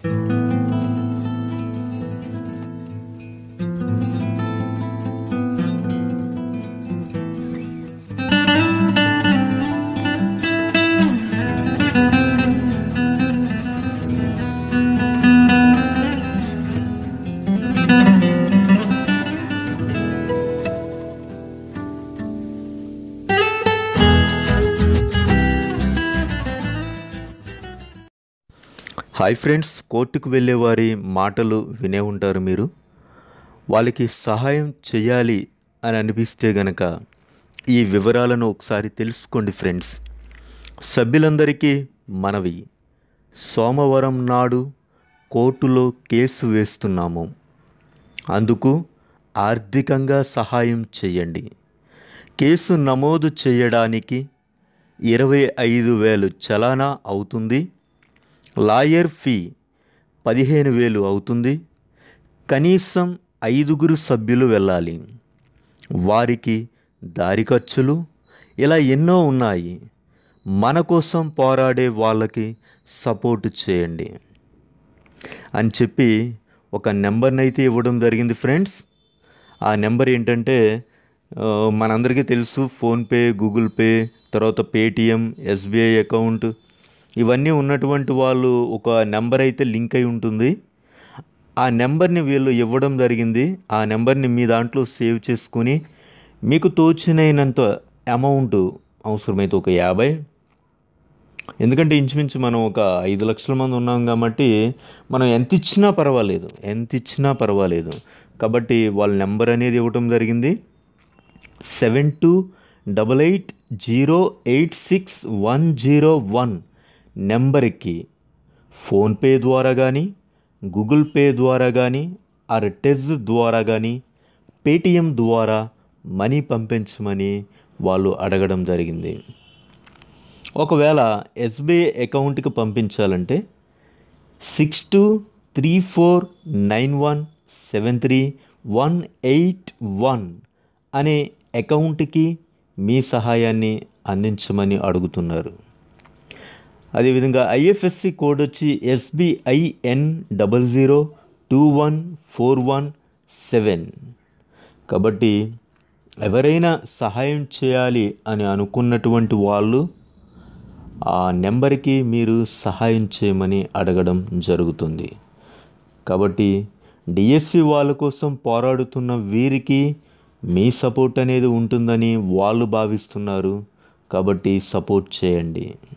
hi friends కోర్టుకు వెళ్ళే వారి మాటలు వినే ఉంటారు మీరు వాళ్ళకి సహాయం చేయాలి అని అనిపిస్తే గనక ఈ వివరాలను ఒకసారి తెలుసుకోండి ఫ్రెండ్స్ సభ్యులందరికీ మనవి సోమవారం నాడు కోర్టులో కేసు వేస్తున్నాము అందుకు ఆర్థికంగా సహాయం చేయండి కేసు నమోదు చేయడానికి ఇరవై ఐదు వేలు చలానా అవుతుంది లాయర్ ఫీ పదిహేను వేలు అవుతుంది కనీసం ఐదుగురు సభ్యులు వెళ్ళాలి వారికి దారి ఖర్చులు ఇలా ఎన్నో ఉన్నాయి మన కోసం పోరాడే వాళ్ళకి సపోర్ట్ చేయండి అని చెప్పి ఒక నెంబర్ని అయితే ఇవ్వడం జరిగింది ఫ్రెండ్స్ ఆ నెంబర్ ఏంటంటే ఆ, మనందరికీ తెలుసు ఫోన్పే గూగుల్ పే తర్వాత పేటిఎం ఎస్బీఐ అకౌంట్ ఇవన్నీ ఉన్నటువంటి వాళ్ళు ఒక నెంబర్ అయితే లింక్ అయి ఉంటుంది ఆ నెంబర్ని వీళ్ళు ఇవ్వడం జరిగింది ఆ నెంబర్ని మీ దాంట్లో సేవ్ చేసుకుని మీకు తోచినైనంత అమౌంట్ అవసరమైతే ఒక యాభై ఎందుకంటే ఇంచుమించు మనం ఒక ఐదు లక్షల మంది ఉన్నాం కాబట్టి మనం ఎంత ఇచ్చినా పర్వాలేదు ఎంత ఇచ్చినా పర్వాలేదు కాబట్టి వాళ్ళ నెంబర్ అనేది ఇవ్వటం జరిగింది seven two double eight zero eight six one zero one నెంబర్కి ఫోన్పే ద్వారా కానీ గూగుల్ పే ద్వారా కానీ ఆర్ టెజ్ ద్వారా కానీ పేటిఎం ద్వారా మనీ పంపించమని వాళ్ళు అడగడం జరిగింది ఒకవేళ ఎస్బీఐ అకౌంట్కి పంపించాలంటే six two three four nine one seven three one eight one అనే అకౌంట్కి మీ సహాయాన్ని అందించమని అడుగుతున్నారు అదేవిధంగా ఐఎఫ్ఎస్సి కోడ్ వచ్చి SBIN double zero two one four one seven కాబట్టి ఎవరైనా సహాయం చేయాలి అని అనుకున్నటువంటి వాళ్ళు ఆ నెంబర్కి మీరు సహాయం చేయమని అడగడం జరుగుతుంది కాబట్టి డిఎస్సి వాళ్ళ కోసం పోరాడుతున్న వీరికి మీ సపోర్ట్ అనేది ఉంటుందని వాళ్ళు భావిస్తున్నారు కాబట్టి సపోర్ట్ చేయండి